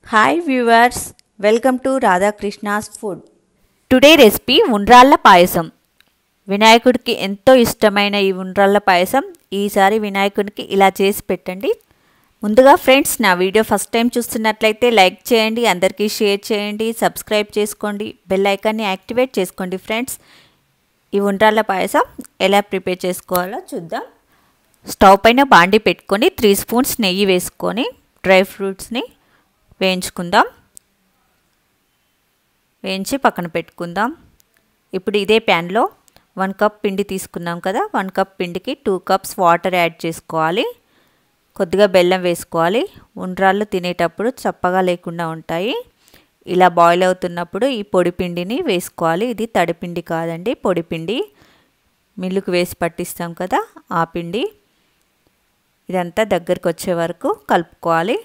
hi viewers welcome to Radhakrishna's food today recipe ఉండ్రాళ్ళ పాయసం వినాయకుడికి ఎంతో ఇష్టమైన ఈ ఉండ్రాళ్ళ పాయసం ఈసారి వినాయకుడికి ఇలా చేసి పెట్టండి ముందుగా ఫ్రెండ్స్ నా వీడియో ఫస్ట్ టైం చూస్తున్నట్లయితే లైక్ చేయండి అందరికీ షేర్ చేయండి సబ్స్క్రైబ్ చేసుకోండి బెల్ ఐకాన్ని యాక్టివేట్ చేసుకోండి ఫ్రెండ్స్ ఈ ఉండ్రాళ్ళ పాయసం ఎలా ప్రిపేర్ చేసుకోవాలో చూద్దాం స్టవ్ పైన బాండి పెట్టుకొని త్రీ స్పూన్స్ నెయ్యి వేసుకొని డ్రై ఫ్రూట్స్ని వేయించుకుందాం వేయించి పక్కన పెట్టుకుందాం ఇప్పుడు ఇదే ప్యాన్లో వన్ కప్ పిండి తీసుకున్నాం కదా వన్ కప్ పిండికి టూ కప్స్ వాటర్ యాడ్ చేసుకోవాలి కొద్దిగా బెల్లం వేసుకోవాలి ఉండ్రాళ్ళు తినేటప్పుడు చప్పగా లేకుండా ఉంటాయి ఇలా బాయిల్ అవుతున్నప్పుడు ఈ పొడి పిండిని వేసుకోవాలి ఇది తడిపిండి కాదండి పొడి పిండి మిల్లుకు వేసి పట్టిస్తాం కదా ఆ పిండి ఇదంతా దగ్గరికి వచ్చే వరకు కలుపుకోవాలి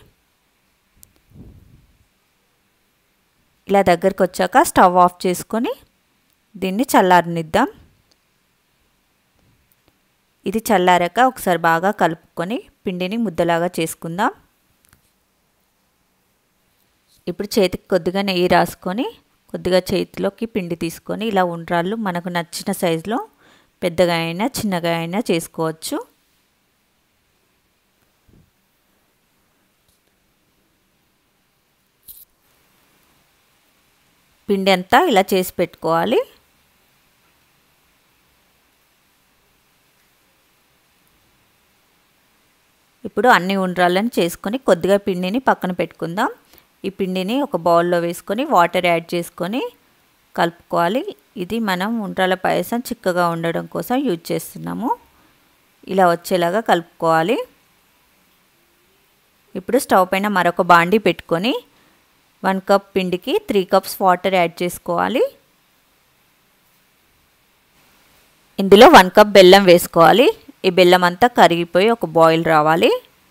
ఇలా దగ్గరికి వచ్చాక స్టవ్ ఆఫ్ చేసుకొని దీన్ని చల్లారనిద్దాం ఇది చల్లారాక ఒకసారి బాగా కలుపుకొని పిండిని ముద్దలాగా చేసుకుందాం ఇప్పుడు చేతికి కొద్దిగా నెయ్యి రాసుకొని కొద్దిగా చేతిలోకి పిండి తీసుకొని ఇలా ఉండ్రాళ్ళు మనకు నచ్చిన సైజులో పెద్దగా అయినా చిన్నగా అయినా చేసుకోవచ్చు పిండి అంతా ఇలా చేసి పెట్టుకోవాలి ఇప్పుడు అన్ని ఉండ్రాలను చేసుకొని కొద్దిగా పిండిని పక్కన పెట్టుకుందాం ఈ పిండిని ఒక బౌల్లో వేసుకొని వాటర్ యాడ్ చేసుకొని కలుపుకోవాలి ఇది మనం ఉండ్రాల పాయసం చిక్కగా ఉండడం కోసం యూజ్ చేస్తున్నాము ఇలా వచ్చేలాగా కలుపుకోవాలి ఇప్పుడు స్టవ్ పైన మరొక బాండి పెట్టుకొని వన్ కప్ పిండికి త్రీ కప్స్ వాటర్ యాడ్ చేసుకోవాలి ఇందులో వన్ కప్ బెల్లం వేసుకోవాలి ఈ బెల్లం అంతా కరిగిపోయి ఒక బాయిల్ రావాలి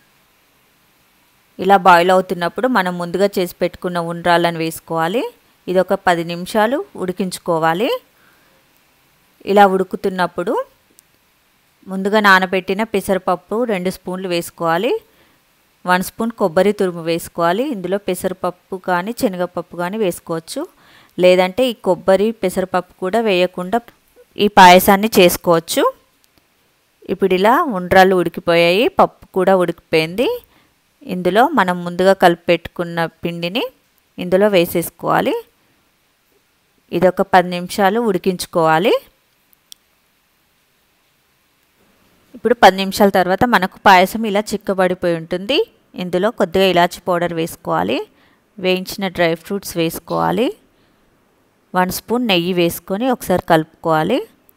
ఇలా బాయిల్ అవుతున్నప్పుడు మనం ముందుగా చేసి పెట్టుకున్న ఉండ్రాలను వేసుకోవాలి ఇది ఒక పది నిమిషాలు ఉడికించుకోవాలి ఇలా ఉడుకుతున్నప్పుడు ముందుగా నానబెట్టిన పెసరపప్పు రెండు స్పూన్లు వేసుకోవాలి వన్ స్పూన్ కొబ్బరి తురుము వేసుకోవాలి ఇందులో పెసరపప్పు కానీ శనగపప్పు కానీ వేసుకోవచ్చు లేదంటే ఈ కొబ్బరి పెసరపప్పు కూడా వేయకుండా ఈ పాయసాన్ని చేసుకోవచ్చు ఇప్పుడు ఇలా ఉండ్రాలు ఉడికిపోయాయి పప్పు కూడా ఉడికిపోయింది ఇందులో మనం ముందుగా కలిపి పెట్టుకున్న పిండిని ఇందులో వేసేసుకోవాలి ఇది ఒక పది నిమిషాలు ఉడికించుకోవాలి ఇప్పుడు పది నిమిషాల తర్వాత మనకు పాయసం ఇలా చిక్కబడిపోయి ఉంటుంది ఇందులో కొద్దిగా ఇలాచి పౌడర్ వేసుకోవాలి వేయించిన డ్రై ఫ్రూట్స్ వేసుకోవాలి వన్ స్పూన్ నెయ్యి వేసుకొని ఒకసారి కలుపుకోవాలి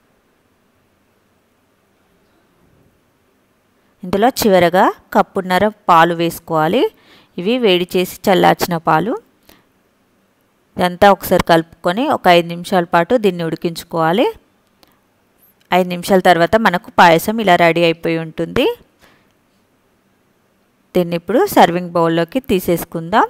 ఇందులో చివరగా కప్పున్నర పాలు వేసుకోవాలి ఇవి వేడి చేసి చల్లార్చిన పాలు ఇదంతా ఒకసారి కలుపుకొని ఒక ఐదు నిమిషాల పాటు దీన్ని ఉడికించుకోవాలి ఐదు నిమిషాల తర్వాత మనకు పాయసం ఇలా రెడీ అయిపోయి ఉంటుంది దీన్ని ఇప్పుడు సర్వింగ్ బౌల్లోకి తీసేసుకుందాం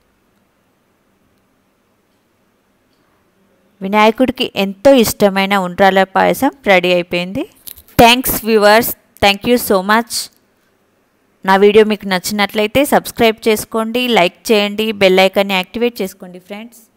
వినాయకుడికి ఎంతో ఇష్టమైన ఉండ్రాల పాయసం రెడీ అయిపోయింది thanks viewers thank you so much నా వీడియో మీకు నచ్చినట్లయితే సబ్స్క్రైబ్ చేసుకోండి లైక్ చేయండి బెల్ ఐకాన్ని యాక్టివేట్ చేసుకోండి ఫ్రెండ్స్